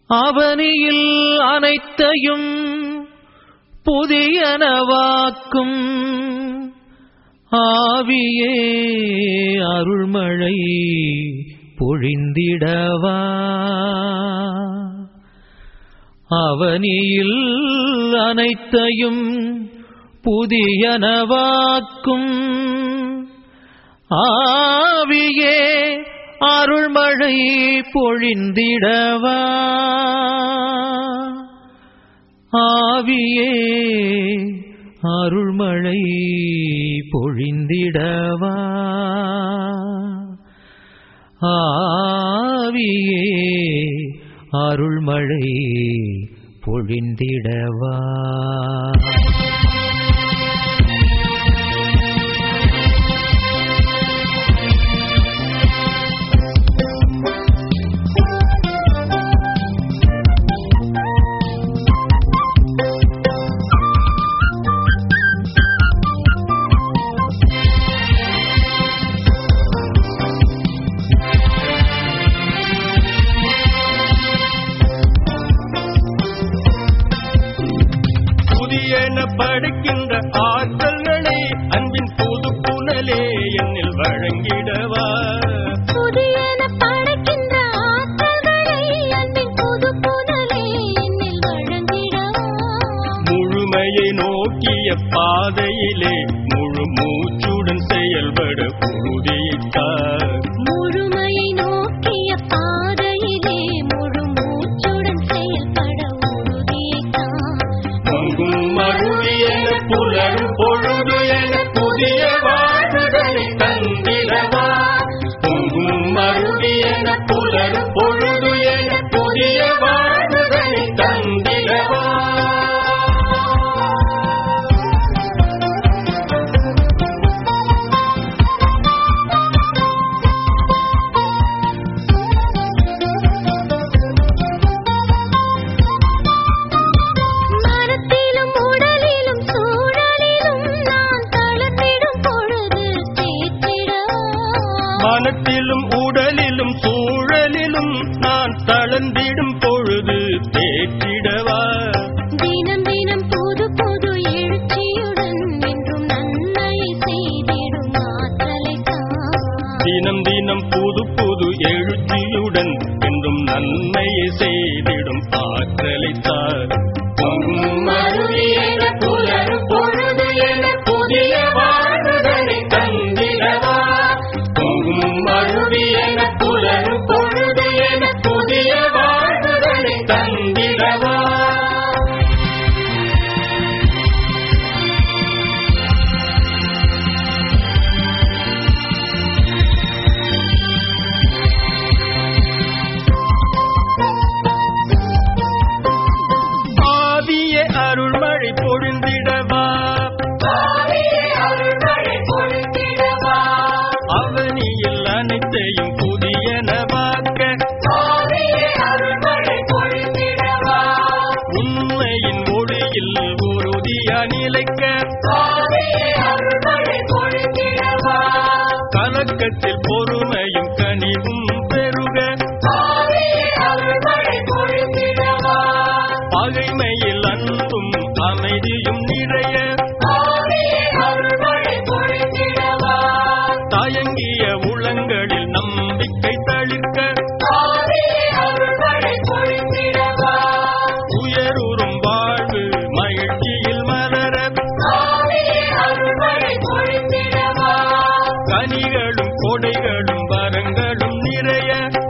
அவனியில் அனைத்தையும் புதியனவாக்கும் ஆவியே அருள்மழை பொழிந்திடவா அவனியில் அனைத்தையும் புதியனவாக்கும் ஆவியே அருள்மழை பொழிந்திடவா ஆவியே அருள்மழை பொழிந்திடவா ஆவியே அருள்மழை பொழிந்திடவா புதியன படைக்கின்ற ஆற்றல்களை அன்பின் புது புனலே என்னில் வழங்கிடவா புதியன படைக்கின்ற ஆற்றல்களை அன்பின் புது புனலே என்னில் வழங்கிடவா முழுமையை நோக்கிய பாதையிலே முழு மூச்சுடன் செயல்பட உறுதியிட்டார் முழுமையை நோக்கிய பாதையிலே முழு மூச்சுடன் செயல்பட உறுதியைத்தான் பொங்கும் மறுவி என புலரும் பொழுது என புதிய வாழ்வுகளை தந்திடவா பொங்கும் மறுவி என புலரும் பொழுது என புதிய வாழ்வுகளை தந்திடவா மனத்திலும் உடலிலும் சூழலிலும் நான் தளர்ந்திடும் பொழுது தேற்றிடவா மனத்திலும் உடலிலும் சூழலிலும் நான் தளர்ந்திடும் பொழுது தேற்றிடவா தினம் தினம் புது புது எழுச்சியுடன் என்றும் நன்மையை செய்திடும் ஆற்றலை தினம் தினம் புது புது எழுச்சியுடன் என்றும் நன்மையை செய்திடும் ஆற்றலை தார் பொங்கும் அருவி என புலரும் பொழுது என புதிய வாழ்வுகளை தந்திடவா பொங்கும் அருவி என புலரும் பொழுது என புதிய வாழ்வுகளை தந்திடவா ஆவிய அருள்மழை பொழிந்திடவா அவனியில் அனைத்தையும் புதியனவாக்க உண்மையின் ஒளியில் உறுதியா நிலைக்க கலக்கத்தில் பொறுமையும் கனிவும் பெருக பகைமையில் அன்பும் அமைதியும் நிறைய தயங்கிய உளங்களில் நம்பிக்கை தளிர்க்க உயருறும் வாழ்வு மகிழ்ச்சியில் மலர கனிகளும் கொடைகளும் வரங்களும் நிறைய